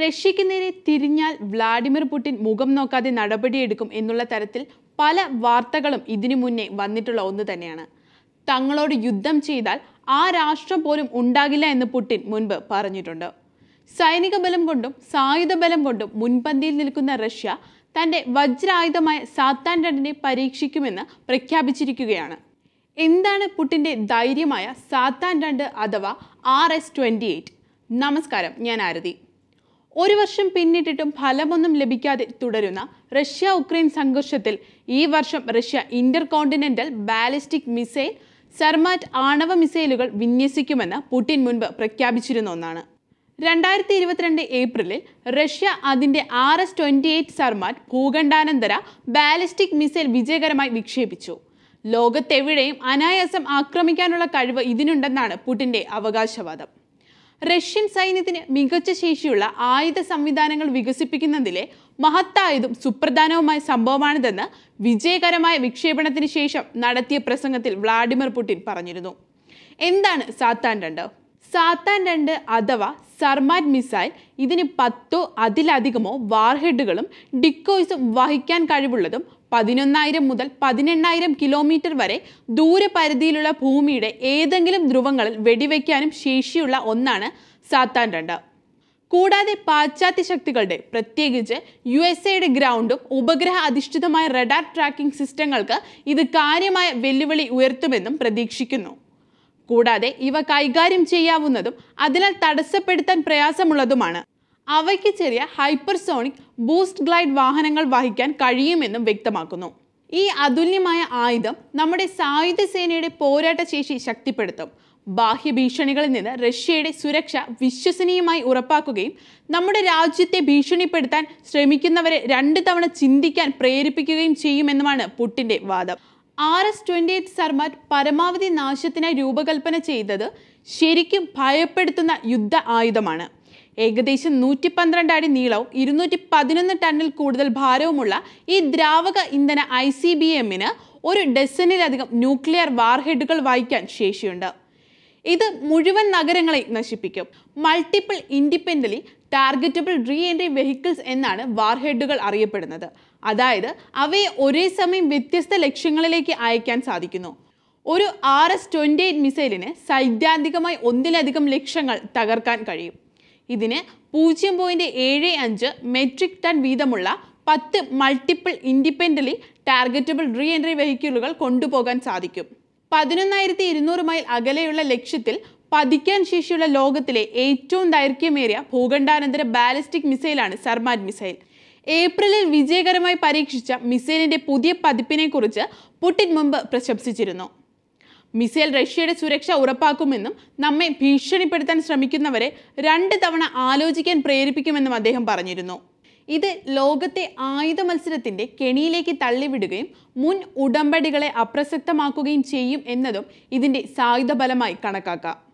റഷ്യയ്ക്ക് നേരെ തിരിഞ്ഞാൽ Vladimir Putin മുഖം നോക്കാതെ നടപടിയെടുക്കും എന്നുള്ള തരത്തിൽ പല വാർത്തകളും ഇതിനു മുന്നേ വന്നിട്ടുള്ള ഒന്ന് തന്നെയാണ് തങ്ങളോട് യുദ്ധം ചെയ്താൽ ആ രാഷ്ട്രം പോലും ഉണ്ടാകില്ല എന്ന് പുടിൻ മുൻപ് പറഞ്ഞിട്ടുണ്ട് സൈനിക ബലം കൊണ്ടും സായുധ ബലം കൊണ്ടും മുൻപന്തിയിൽ നിൽക്കുന്ന റഷ്യ തന്റെ വജ്രായുധമായ സാത്താൻ രണ്ടിനെ പരീക്ഷിക്കുമെന്ന് പ്രഖ്യാപിച്ചിരിക്കുകയാണ് എന്താണ് പുട്ടിന്റെ ധൈര്യമായ സാത്താൻ രണ്ട് അഥവാ ആർ എസ് ട്വന്റി എയ്റ്റ് നമസ്കാരം ഞാൻ ആരതി ഒരു വർഷം പിന്നിട്ടിട്ടും ഫലമൊന്നും ലഭിക്കാതെ തുടരുന്ന റഷ്യ ഉക്രൈൻ സംഘർഷത്തിൽ ഈ വർഷം Russia intercontinental ballistic missile Sarmat ആണവ മിസൈലുകൾ വിന്യസിക്കുമെന്ന് പുടിൻ മുൻപ് പ്രഖ്യാപിച്ചിരുന്ന ഒന്നാണ് രണ്ടായിരത്തി ഇരുപത്തിരണ്ട് ഏപ്രിലിൽ റഷ്യ അതിന്റെ R S twenty eight Sarmat ഭൂഖണ്ഡാനന്തര ബാലിസ്റ്റിക് മിസൈൽ വിജയകരമായി വിക്ഷേപിച്ചു ലോകത്തെവിടെയും അനായാസം ആക്രമിക്കാനുള്ള കഴിവ് ഇതിനുണ്ടെന്നാണ് പുടിന്റെ അവകാശവാദം റഷ്യൻ സൈന്യത്തിന് മികച്ച ശേഷിയുള്ള ആയുധ സംവിധാനങ്ങൾ വികസിപ്പിക്കുന്നതിലെ മഹത്തായതും സുപ്രധാനവുമായ സംഭവമാണിതെന്ന് വിജയകരമായ വിക്ഷേപണത്തിന് ശേഷം നടത്തിയ പ്രസംഗത്തിൽ വ്ളാഡിമിർ പുടിൻ പറഞ്ഞിരുന്നു എന്താണ് സാത്താൻ രണ്ട് സാത്താൻ രണ്ട് അഥവാ സർമാറ്റ് മിസൈൽ ഇതിന് പത്തോ അതിലധികമോ വാർഹെഡുകളും ഡിക്കോയ്സും വഹിക്കാൻ കഴിവുള്ളതും പതിനൊന്നായിരം മുതൽ പതിനെണ്ണായിരം കിലോമീറ്റർ വരെ ദൂരപരിധിയിലുള്ള ഭൂമിയുടെ ഏതെങ്കിലും ധ്രുവങ്ങളിൽ വെടിവെക്കാനും ശേഷിയുള്ള ഒന്നാണ് സാത്താൻ രണ്ട് കൂടാതെ പാശ്ചാത്യ ശക്തികളുടെ പ്രത്യേകിച്ച് യു എസ് എയുടെ ഗ്രൗണ്ടും ഉപഗ്രഹ അധിഷ്ഠിതമായ റഡാർ ട്രാക്കിംഗ് സിസ്റ്റങ്ങൾക്ക് ഇത് കാര്യമായ വെല്ലുവിളി ഉയർത്തുമെന്നും പ്രതീക്ഷിക്കുന്നു കൂടാതെ ഇവ കൈകാര്യം ചെയ്യാവുന്നതും അതിനാൽ തടസ്സപ്പെടുത്താൻ പ്രയാസമുള്ളതുമാണ് അവയ്ക്ക് ചെറിയ ഹൈപ്പർസോണിക് ബൂസ്റ്റ് ഗ്ലൈഡ് വാഹനങ്ങൾ വഹിക്കാൻ കഴിയുമെന്നും വ്യക്തമാക്കുന്നു ഈ അതുല്യമായ ആയുധം നമ്മുടെ സായുധ സേനയുടെ പോരാട്ട ശേഷി ശക്തിപ്പെടുത്തും ബാഹ്യ ഭീഷണികളിൽ നിന്ന് റഷ്യയുടെ സുരക്ഷ വിശ്വസനീയമായി ഉറപ്പാക്കുകയും നമ്മുടെ രാജ്യത്തെ ഭീഷണിപ്പെടുത്താൻ ശ്രമിക്കുന്നവരെ രണ്ട് തവണ ചിന്തിക്കാൻ പ്രേരിപ്പിക്കുകയും ചെയ്യുമെന്നുമാണ് പുട്ടിന്റെ വാദം R S twenty eight Sarmat പരമാവധി നാശത്തിനായി രൂപകൽപ്പന ചെയ്തത് ശരിക്കും ഭയപ്പെടുത്തുന്ന യുദ്ധ ആയുധമാണ് ഏകദേശം നൂറ്റി പന്ത്രണ്ട് അടി നീളവും ഇരുന്നൂറ്റി പതിനൊന്ന് ടണ്ണിൽ കൂടുതൽ ഭാരവുമുള്ള ഈ ദ്രാവക ഇന്ധന ഐ സി ബി എമ്മിന് ഒരു ഡസനിലധികം ന്യൂക്ലിയർ വാർഹെഡുകൾ വഹിക്കാൻ ശേഷിയുണ്ട് ഇത് മുഴുവൻ നഗരങ്ങളെ നശിപ്പിക്കും multiple independently targetable reentry vehicles എന്നാണ് വാർഹെഡുകൾ അറിയപ്പെടുന്നത് അതായത് അവയെ ഒരേ സമയം വ്യത്യസ്ത ലക്ഷ്യങ്ങളിലേക്ക് അയക്കാൻ സാധിക്കുന്നു ഒരു ആർ എസ് ട്വൻറ്റി എയ്റ്റ് മിസൈലിന് സൈദ്ധാന്തികമായി ഒന്നിലധികം ലക്ഷ്യങ്ങൾ തകർക്കാൻ കഴിയും ഇതിന് പൂജ്യം പോയിന്റ് ഏഴ് അഞ്ച് മെട്രിക് ടൺ വീതമുള്ള പത്ത് multiple independently targetable reentry വെഹിക്കിളുകൾ കൊണ്ടുപോകാൻ സാധിക്കും പതിനൊന്നായിരത്തി ഇരുന്നൂറ് മൈൽ അകലെയുള്ള ലക്ഷ്യത്തിൽ പതിക്കാൻ ശേഷിയുള്ള ലോകത്തിലെ ഏറ്റവും ദൈർഘ്യമേറിയ ഭൂഖണ്ഡാനന്തര ബാലിസ്റ്റിക് മിസൈലാണ് സർമാറ്റ് മിസൈൽ ഏപ്രിലിൽ വിജയകരമായി പരീക്ഷിച്ച മിസൈലിന്റെ പുതിയ പതിപ്പിനെ കുറിച്ച് പുടിൻ മുമ്പ് പ്രശംസിച്ചിരുന്നു മിസൈൽ റഷ്യയുടെ സുരക്ഷ ഉറപ്പാക്കുമെന്നും നമ്മെ ഭീഷണിപ്പെടുത്താൻ ശ്രമിക്കുന്നവരെ രണ്ട് തവണ ആലോചിക്കാൻ പ്രേരിപ്പിക്കുമെന്നും അദ്ദേഹം പറഞ്ഞിരുന്നു ഇത് ലോകത്തെ ആയുധ മത്സരത്തിന്റെ കെണിയിലേക്ക് തള്ളിവിടുകയും മുൻ ഉടമ്പടികളെ അപ്രസക്തമാക്കുകയും ചെയ്യും എന്നതും ഇതിന്റെ സായുധ ബലമായി കണക്കാക്കാം